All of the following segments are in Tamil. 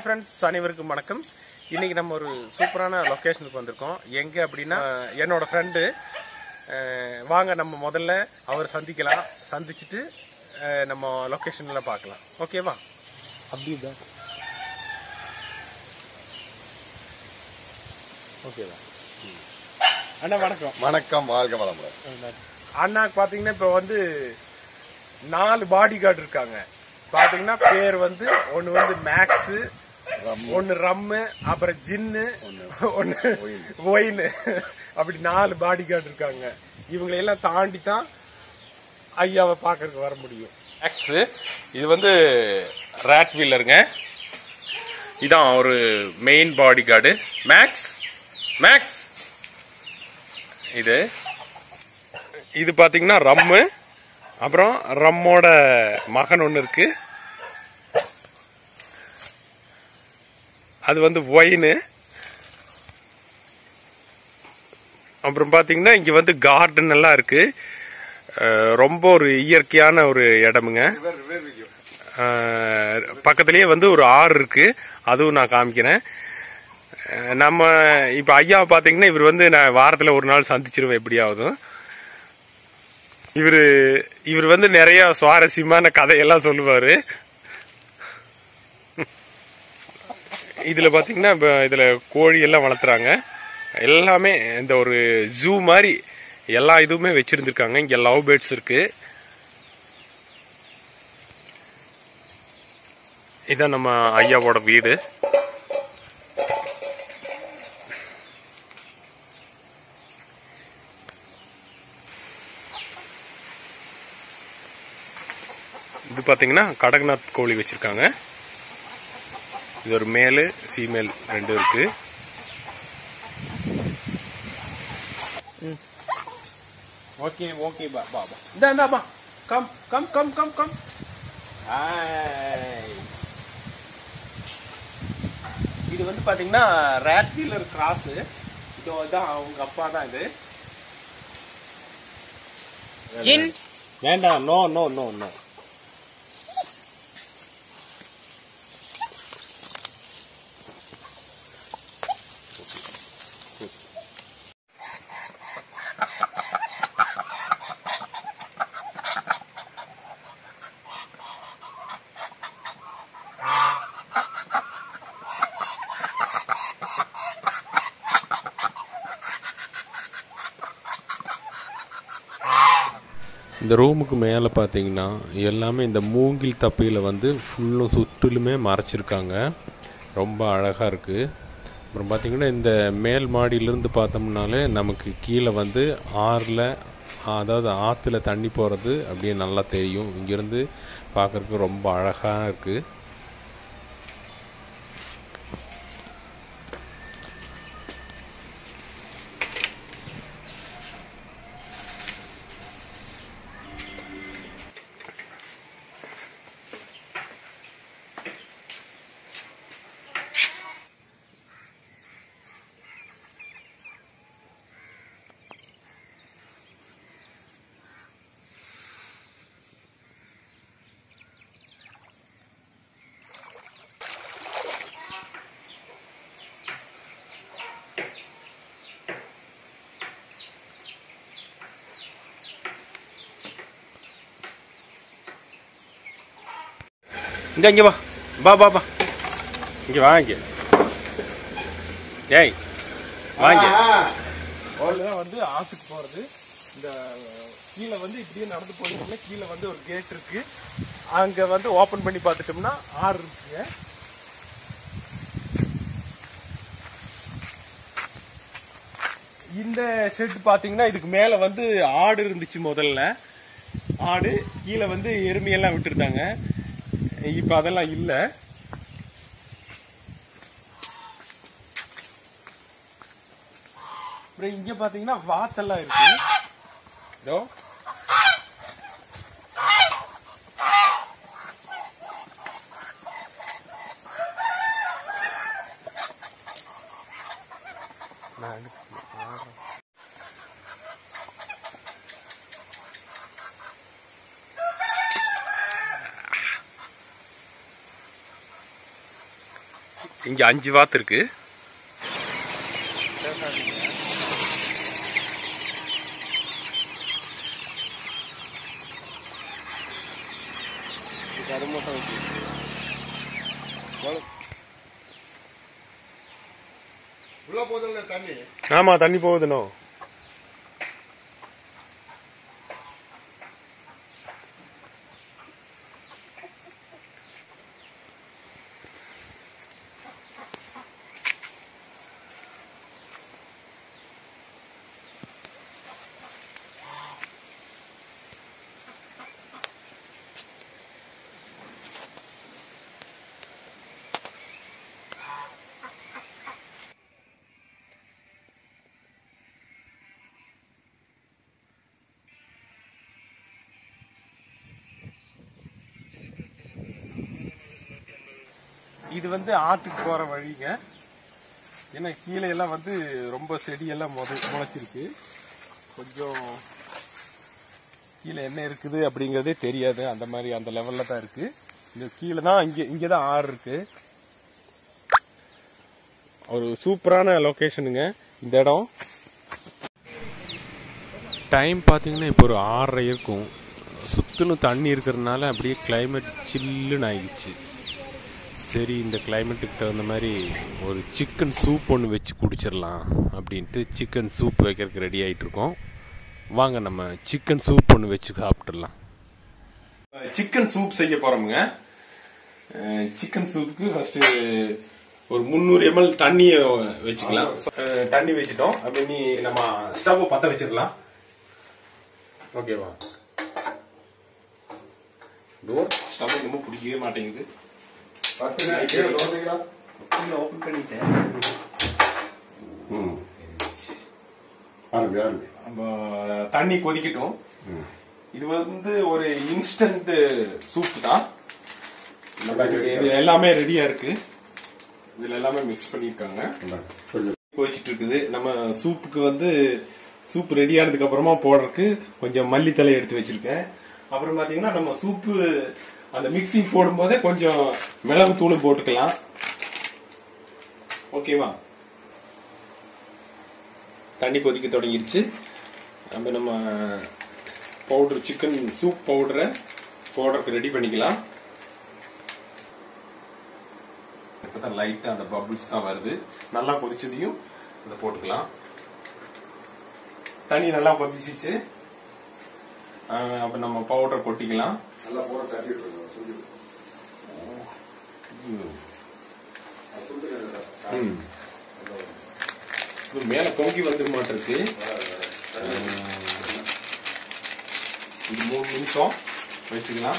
ஹாய் ஃப்ரெண்ட்ஸ் அனைவருக்கும் வணக்கம் இன்னைக்கு நம்ம ஒரு சூப்பரான லொக்கேஷனுக்கு வந்திருக்கோம் எங்க அப்படின்னா அஹ், என்னோட ஃப்ரெண்டு வாங்க நம்ம முதல்ல அவர் சந்திக்கலாம் சந்திச்சுட்டு அஹ், நம்ம லொக்கேஷன்ல பார்க்கலாம் ஓகேவா அப்படிதான் ஓகேவா அண்ணா வணக்கம் வணக்கம் வாழ்க வளமுடன் அண்ணாக்கு பாத்தீங்கன்னா இப்ப வந்து நாலு பாடி கார்டு இருக்காங்க பாத்தீங்கன்னா பேர் வந்து ஒன்னு வந்து மேக்ஸ் ஒன்னு ரம்மு அப்புறம் ஜின்னு ஒன்னு ஒயின் அப்படி நாலு பாடி கார்டு இருக்காங்க இவங்களை எல்லாம் தாண்டி தான் ஐயாவை பாக்குறதுக்கு வர முடியும் மேக்ஸ் இது வந்து ரேட் வீலருங்க இதான் ஒரு main body guard max max இது இது பாத்தீங்கன்னா ரம்மு அப்புறம் ரம்மோட மகன் ஒன்று இருக்கு அது வந்து ஒயின் அப்புறம் பாத்தீங்கன்னா இங்க வந்து கார்டன் எல்லாம் இருக்கு அஹ் ரொம்ப ஒரு இயற்கையான ஒரு இடமுங்க அஹ் பக்கத்துலயே வந்து ஒரு ஆறு இருக்கு அதுவும் நான் காமிக்கிறேன் அஹ் நம்ம இப்ப ஐயா பாத்தீங்கன்னா இவர் வந்து நான் வாரத்துல ஒரு நாள் சந்திச்சிருவேன் எப்படியாவது இவரு இவர் வந்து நிறைய சுவாரஸ்யமான கதையெல்லாம் சொல்லுவாரு இதுல பாத்தீங்கன்னா இப்ப இதுல கோழி எல்லாம் வளர்த்துறாங்க எல்லாமே இந்த ஒரு ஜூ மாதிரி எல்லா இதுவுமே வச்சிருந்திருக்காங்க இங்க லவ் பேர்ட்ஸ் இருக்கு இதான் நம்ம ஐயாவோட வீடு இது பாத்தீங்கன்னா கடக்நாத் கோழி வச்சிருக்காங்க இது ஒரு மேலு ஃபீமேல் ரெண்டும் இருக்கு ஓகே ஓகே பா பா பா இந்த இந்த பா come come come come come ஆய். இது வந்து பாத்தீங்கன்னா ரேட் வீலர் கிராஸ் இது தான் அவங்க அப்பா தான் இது ஜின் வேண்டாம் நோ நோ நோ நோ இந்த ரூமுக்கு மேலே பார்த்தீங்கன்னா எல்லாமே இந்த மூங்கில் தப்பையில் வந்து ஃபுல்லும் சுற்றிலுமே மறைச்சிருக்காங்க ரொம்ப அழகாக இருக்குது அப்புறம் பார்த்தீங்கன்னா இந்த மேல் மாடியிலேருந்து பார்த்தோம்னாலே நமக்கு கீழே வந்து ஆறில் அதாவது ஆற்றுல தண்ணி போகிறது அப்படியே நல்லா தெரியும் இங்கேருந்து பார்க்குறதுக்கு ரொம்ப அழகாக இருக்குது இந்த இங்கே வா பா பா பா இங்கே வாங்க ஏய் வாங்க தான் வந்து ஆத்துக்கு போறது இந்த கீழே வந்து இப்படியே நடந்து போயிட்டு கீழே வந்து ஒரு கேட் இருக்கு அங்க வந்து ஓபன் பண்ணி பார்த்துட்டோம்னா ஆறு இருக்குங்க இந்த ஷெட் பாத்தீங்கன்னா இதுக்கு மேல வந்து ஆடு இருந்துச்சு முதல்ல ஆடு கீழே வந்து எருமையெல்லாம் விட்டுருந்தாங்க இப்ப அதெல்லாம் இல்ல அப்புறம் இங்க பாத்தீங்கன்னா வாத்தெல்லாம் இருக்கு இதோ நான் இங்க அஞ்சு வாத்து இருக்கு உள்ள போதில்ல தண்ணி ஆமா தண்ணி போகுதுனோ இது வந்து ஆத்துக்கு போற வழிங்க ஏன்னா கீழே எல்லாம் வந்து ரொம்ப செடியெல்லாம் முத முளைச்சிருக்கு கொஞ்சம் கீழே என்ன இருக்குது அப்படிங்கறதே தெரியாது அந்த மாதிரி அந்த லெவல்ல தான் இருக்கு இந்த கீழே தான் இங்க இங்க தான் ஆறு இருக்கு ஒரு சூப்பரான லொகேஷனுங்க இந்த இடம் டைம் பார்த்தீங்கன்னா இப்போ ஒரு ஆறரை இருக்கும் சுற்றிலும் தண்ணி இருக்கிறதுனால அப்படியே climate சில்லுன்னு ஆயிடுச்சு சரி இந்த கிளைமேட்டுக்கு தகுந்த மாதிரி ஒரு சிக்கன் சூப் ஒன்று வச்சு குடிச்சிடலாம் அப்படின்ட்டு சிக்கன் சூப் வைக்கிறதுக்கு ரெடி ஆகிட்டு இருக்கோம் வாங்க நம்ம சிக்கன் சூப் ஒன்று வச்சு சாப்பிட்டுடலாம் சிக்கன் சூப் செய்ய போகிறோமுங்க சிக்கன் சூப்புக்கு ஃபஸ்ட்டு ஒரு முந்நூறு எம்எல் தண்ணியை வச்சுக்கலாம் அஹ், தண்ணி வச்சுட்டோம் அப்படி நம்ம ஸ்டவ் பற்ற வச்சிடலாம் ஓகேவா டோர் ஸ்டவ் இன்னமும் பிடிக்கவே மாட்டேங்குது பத்து கீழே தோட்டீங்களா ஓப்பன் பண்ணிட்டேன் ம் ஆரம்பி ஆரம்பி நம்ம தண்ணி கொதிக்கட்டும் ம் இது வந்து ஒரு இன்ஸ்டன்ட் சூப் தான் நல்லா இது இருக்கு. எல்லாமே ரெடியா இருக்கு இதுல எல்லாமே மிக்ஸ் பண்ணிருக்காங்க இந்தாங்க. கொஞ்சம் கொதிச்சிட்டு இருக்குது நம்ம சூப்புக்கு வந்து சூப் ரெடி ஆனதுக்கு அப்புறமா போடுறதுக்கு கொஞ்சம் மல்லித்தலை எடுத்து வச்சிருக்கேன் அப்புறம் பாத்தீங்கன்னா நம்ம சூப்பு அந்த மிக்சிங் போடும்போதே கொஞ்சம் மிளகு தூள் போட்டுக்கலாம் ஓகேவா தண்ணி கொதிக்க தொடங்கிருச்சு நம்ம நம்ம பவுடர் சிக்கன் சூப் பவுடரை போடுறதுக்கு ரெடி பண்ணிக்கலாம் இப்பதான் லைட்டா அந்த பபிள்ஸ் தான் வருது நல்லா கொதிச்சதையும் இதை போட்டுக்கலாம் தண்ணி நல்லா கொதிச்சிச்சு ஆஹ் அப்ப நம்ம பவுடர் கொட்டிக்கலாம் நல்லா போட தட்டிட்டு இருக்கோம் சொல்லி ம். இது மேல பொங்கி வந்து மாட்டிருக்கு இது மூணு நிமிஷம் வச்சுக்கலாம்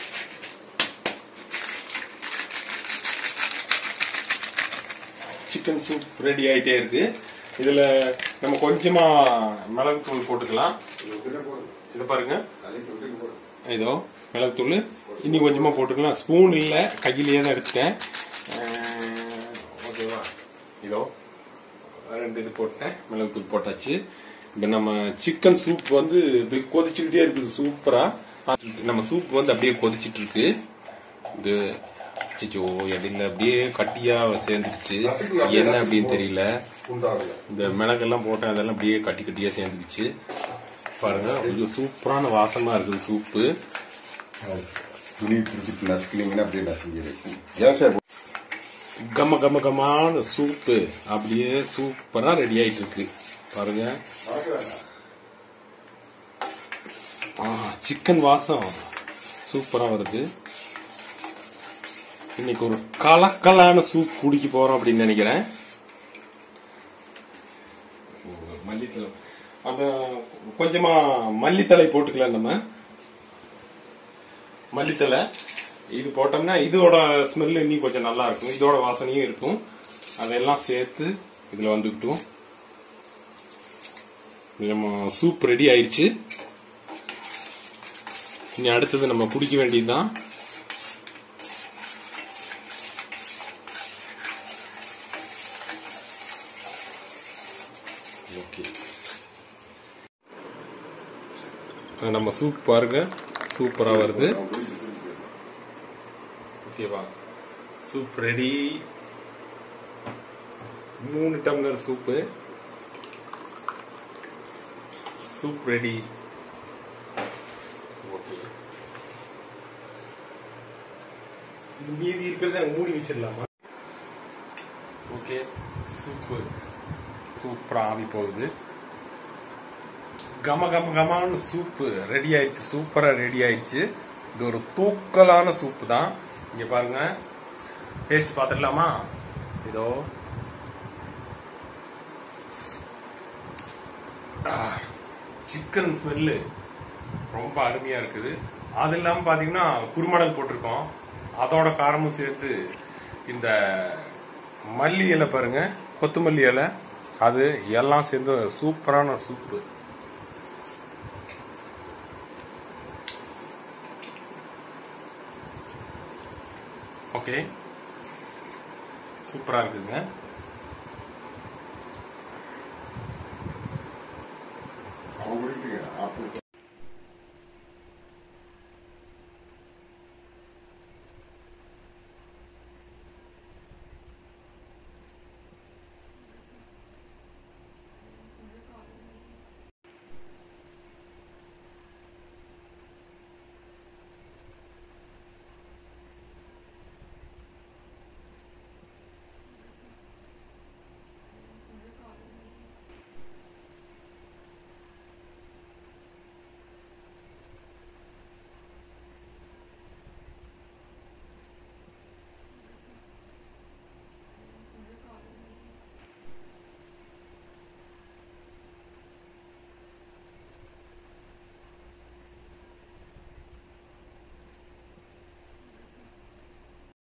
சிக்கன் சூப் ரெடி ஆயிட்டே இருக்கு இதுல நம்ம கொஞ்சமா மிளகு தூள் போட்டுக்கலாம் இதை பாருங்க இதோ மிளகுத்தூள் இன்னி கொஞ்சமா போட்டுக்கலாம் ஸ்பூன் இல்ல கையிலேயே தான் எடுத்துட்டேன் அஹ், ஓகேவா இதோ ரெண்டு இது போட்டேன் மிளகுத்தூள் போட்டாச்சு இப்போ நம்ம சிக்கன் சூப் வந்து இது கொதிச்சுக்கிட்டே இருக்குது சூப்பரா நம்ம சூப் வந்து அப்படியே கொதிச்சிட்டு இருக்கு இது அச்சச்சோ இடையில அப்படியே கட்டியா சேர்ந்துக்குச்சு என்ன அப்படின்னு தெரியல உண்டாகல இந்த மிளகெல்லாம் போட்டேன் அதெல்லாம் அப்படியே கட்டி கட்டியா சேர்ந்துக்குச்சு பாருங்க ஒரு சூப்பரான வாசமா இருக்குது சூப்பு துணி பிடிச்சிட்டு நசுக்கினீங்கன்னா அப்படியே நசுங்கிடு ஏன் சார் கம கம கமான சூப்பு அப்படியே சூப்பரா ரெடி ஆயிட்டு இருக்கு பாருங்க சிக்கன் வாசம் சூப்பரா வருது இன்னைக்கு ஒரு கலக்கலான சூப் குடிக்க போறோம் அப்படின்னு நினைக்கிறேன் ஓ, மல்லித்தலை அந்த கொஞ்சமா மல்லித்தலை போட்டுக்கலாம் நம்ம மல்லித்தலை இது போட்டோம்னா இதோட ஸ்மெல் இன்னும் கொஞ்சம் நல்லா இருக்கும் இதோட வாசனையும் இருக்கும் அதெல்லாம் சேர்த்து இதுல வந்துக்கிட்டும் இது நம்ம சூப் ரெடி ஆயிருச்சு இனி அடுத்தது நம்ம குடிக்க வேண்டியதுதான் ஓகே நம்ம சூப் பாருங்க சூப்பரா வருது ஓகேவா சூப் ரெடி மூணு டம்ளர் சூப்பு சூப் ரெடி ஓகே இது மீதி இருக்கிறத மூடி வச்சிடலாமா ஓகே சூப்பு சூப்பரா ஆவி போகுது கம கம கமான்னு சூப்பு ரெடி ஆயிடுச்சு சூப்பரா ரெடி ஆயிடுச்சு இது ஒரு தூக்கலான சூப்பு தான் இங்க பாருங்க டேஸ்ட் பார்த்துடலாமா இதோ சிக்கன் ஸ்மெல்லு ரொம்ப அருமையா இருக்குது அது இல்லாம பாத்தீங்கன்னா குருமணல் போட்டிருக்கோம் அதோட காரமும் சேர்த்து இந்த மல்லி இலை பாருங்க கொத்தமல்லி இலை அது எல்லாம் சேர்ந்து சூப்பரான சூப்பு ஓகே சூப்பரா இருக்குதுங்க